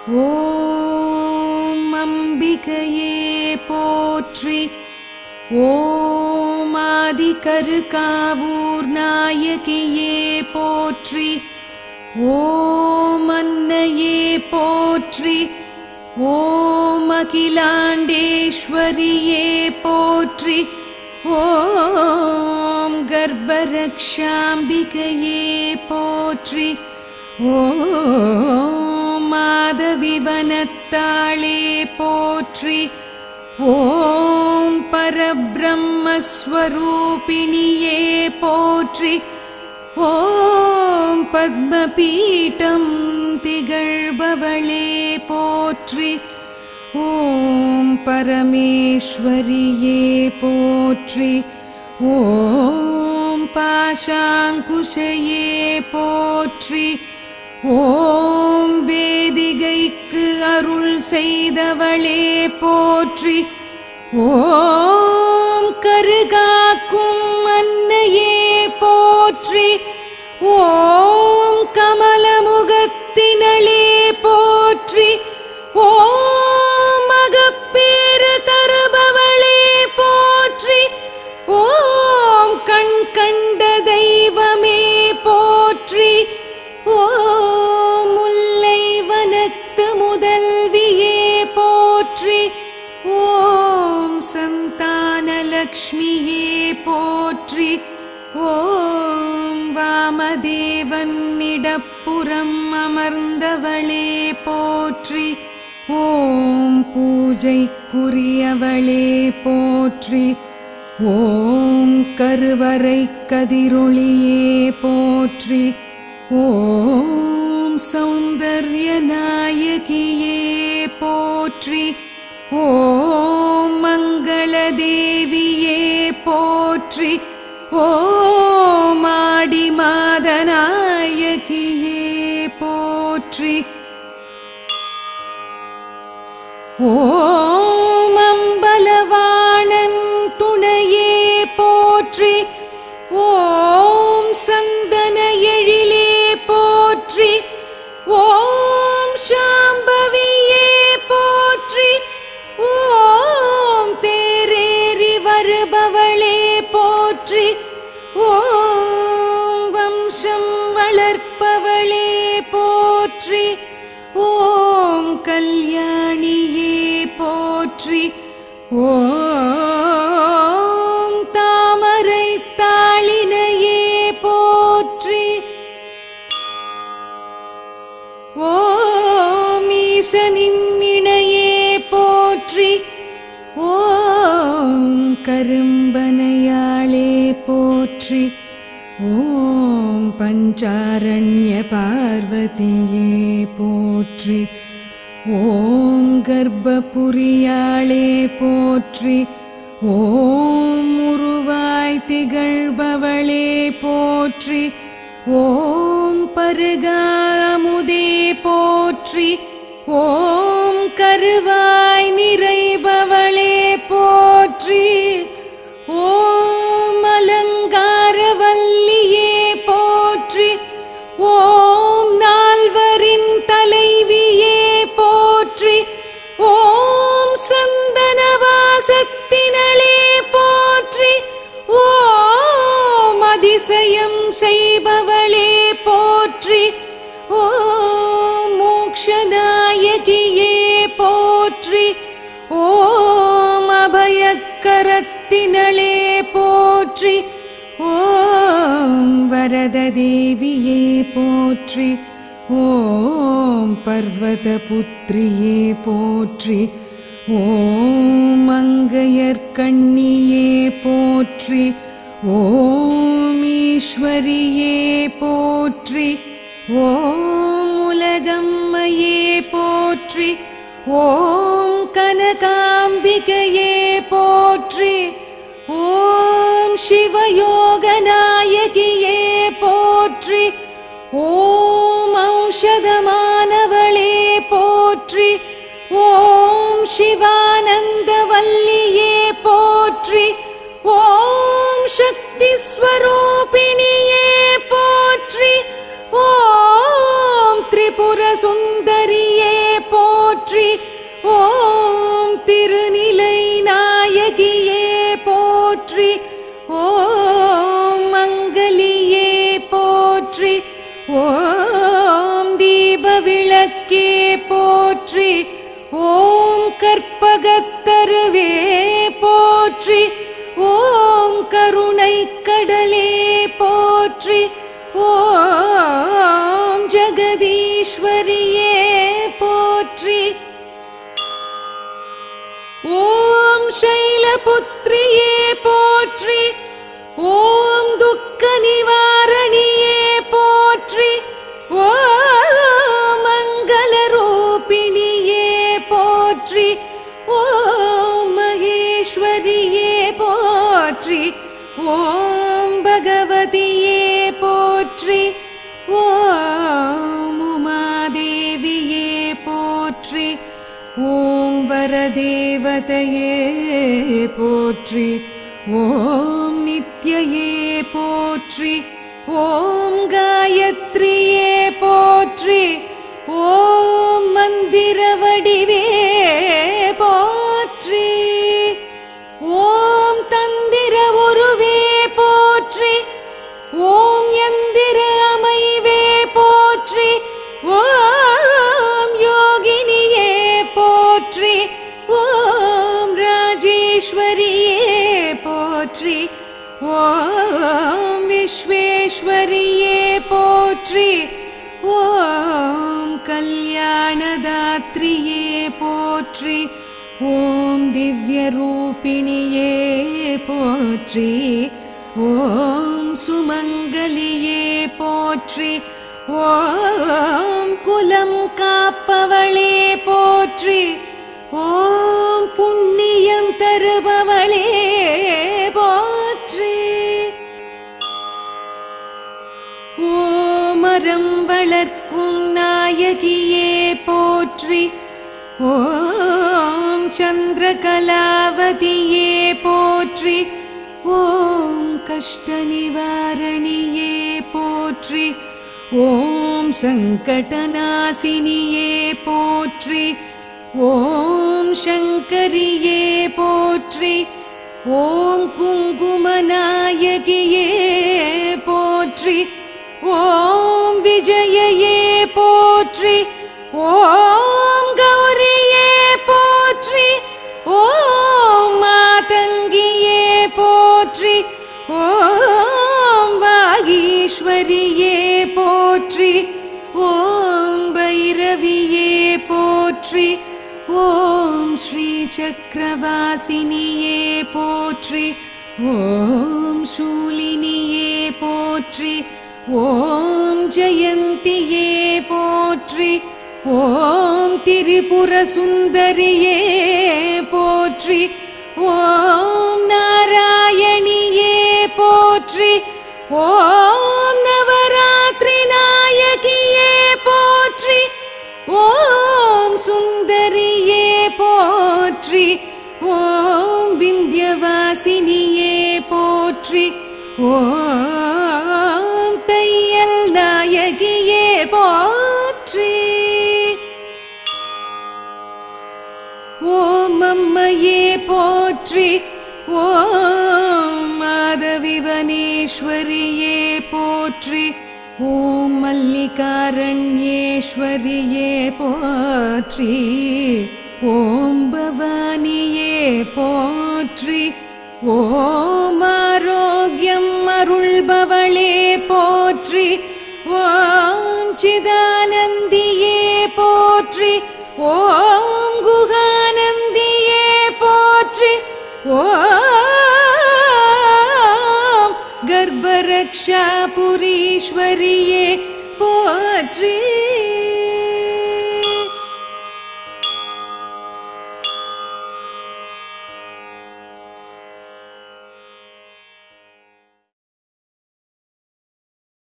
ஓம் அம்பிகையே போற்றி ஓம் ஆதிகருகாவூர் நாயகியே போற்றி ஓம் அன்னையே போற்றி ஓம் அகிலாண்டேஸ்வரியே போற்றி ஓம் கர்ப்பரக்ஷாம்பிகையே போற்றி ஓம் மாதவிவனத்தாளே போற்றி ஓம் பரபிரம்மஸ்வரூபிணியே போற்றி ஓம் பத்மபீடம் திகழ்பவளே போற்றி ஓம் பரமேஸ்வரியே போற்றி ஓம் பாஷாங்குஷையே போற்றி ஓம் வேதிகைக்கு அருள் செய்தவளே போற்றி ஓம் கருகாக்கும் அன்னையே போற்றி ஓம் கமலமுகத்தினளே போற்றி ஓம் மகப்பேறு தருபவளே போற்றி ஓம் கண் கண்ட தெய்வமே போற்றி ஓம் முல்லை வனத்து முதல்வியே போற்றி ஓம் சந்தானலக்ஷ்மியே போற்றி ஓம் வாமதேவன் இடப்புறம் அமர்ந்தவளே போற்றி ஓம் பூஜைக்குரியவளே போற்றி ஓம் கருவறை கதிரொளியே போற்றி ஓம் சௌந்தர்ய நாயகியே போற்றி ஓம் மங்களதேவியே போற்றி ஓம் ஆடி மாதநாயகியே போற்றி ஓம் அம்பலவாணன் துணையே போற்றி ஓம் சந்தன எழிலே போற்றி ஓம் சாம்பவியே போற்றி ஓம் தேரேறி வருபவளே போற்றி ஓம் வம்சம் வளர்ப்பவளே போற்றி ஓம் கல்யாணியே போற்றி ஓம் தாமரை தாளினையே போற்றி ஓம் ஈசனின் இணையே போற்றி ஓம் கரும்பனையாளே போற்றி ஓம் பஞ்சாரண்ய பார்வதியே போற்றி ஓம் கர்ப்பபுரியாளே போற்றி ஓம் உருவாய் திகழ்பவளே போற்றி ஓம் பருகாமுதே போற்றி ஓம் கருவாய் நிறைபவளே போற்றி ஓம் அலங்காரவல்லியே போற்றி ஓம் நால்வரின் தலைவியே போற்றி ஓம் சந்தனவாசத்தினளே போற்றி ஓம் அதிசயம் செய்பவளே போற்றி ஓம் மோக்ஷநாயகியே போற்றி ஓம் அபயக்கரத்தினளே போற்றி ஓம் வரத தேவியே போற்றி ஓம் பர்வதபுத்ரியே போற்றி ஓம் மங்கையர்கண்ணியே போற்றி ஓம் ஈஸ்வரியே போற்றி ஓம் உலகம்மையே போற்றி ஓம் கனகாம்பிகையே போற்றி ஓம் சிவயோகநாயகியே போற்றி ஓம் ஔஷதமானவளே போற்றி ஓம் சிவானந்தவல்லியே போற்றி ஓம் சக்தி ஸ்வரூபிணியே போற்றி ஓம் திரிபுர சுந்தரியே போ ஓம் திருநிலை நாயகியே போற்றி ஓம் மங்கலியே போற்றி ஓம் தீப விளக்கே போற்றி ஓம் கற்பகத்தருவே போற்றி ஓம் கருணை கடலே போற்றி ஓம் ஜெகதீஸ்வரியே போற்றி ஓம் சைலபுத்ரியே போற்றி ஓம் துக்க நிவாரணியே போற்றி ஓம் மங்கள ரூபிணியே போற்றி ஓம் மகேஸ்வரியே போற்றி ஓம் பகவதியே போற்றி ஓம் உமாதேவியே போற்றி ஓம் வரதேவதையே போற்றி ஓம் நித்யயே போற்றி ஓம் காயத்ரியே போற்றி ஓம் மந்திர வடிவே போற்றி ஓம் தந்திர உருவே போற்றி ஓம் எந்திர அமைவே போற்றி ஓம் யோகினியே போற்றி ஓம் ராஜேஸ்வரியே போற்றி ஓம் விஸ்வேஸ்வரியே போற்றி ஓம் கல்யாணதாத்ரியே போற்றி ஓம் திவ்யரூபிணியே போற்றி ஓம் சுமங்கலியே போற்றி ஓம் குலம் காப்பவளே போற்றி ஓம் புண்ணியம் தருபவளே போற்றி ஓமரம் வளர்க்கும் நாயகியே போற்றி ஓம் சந்திரகலாவதியே போற்றி ஓம் கஷ்ட நிவாரணியே போற்றி ஓம் சங்கடநாசினியே போற்றி ஓம் சங்கரியே போற்றி ஓம் குங்குமநாயகியே போற்றி ஓம் விஜயயே போற்றி ஓம் கௌரியே போற்றி ஓம் மாதங்கியே போற்றி ஓம் வாகீஸ்வரியே போற்றி ஓம் பைரவியே போற்றி ஓம் ஸ்ரீ சக்கரவாசினியே போற்றி ஓம் சூலினியே போற்றி ஓம் ஜெயந்தியே போற்றி ஓம் திரிபுர சுந்தரியே போற்றி ஓம் நாராயணியே போற்றி ஓம் நவராத்திரி நாயகியே போற்றி ஓம் சுந்தரியே போற்றி ஓம் விந்தியவாசினியே போற்றி ஓம் தையல் நாயகியே போற்றி ஓம் அம்மையே போற்றி ஓம் மாதவிவனேஸ்வரியே போற்றி ஓம் மல்லிகாரண்யேஸ்வரியே போற்றி ஓம் பவானியே போற்றி ஓம் ஆரோக்கியம் அருள்பவளே போற்றி ஓம் சிதானந்தியே போற்றி ஓம் குகானந்தியே போற்றி ஓம் கர்ப்பரக்ஷாபுரீஸ்வரியே போற்றி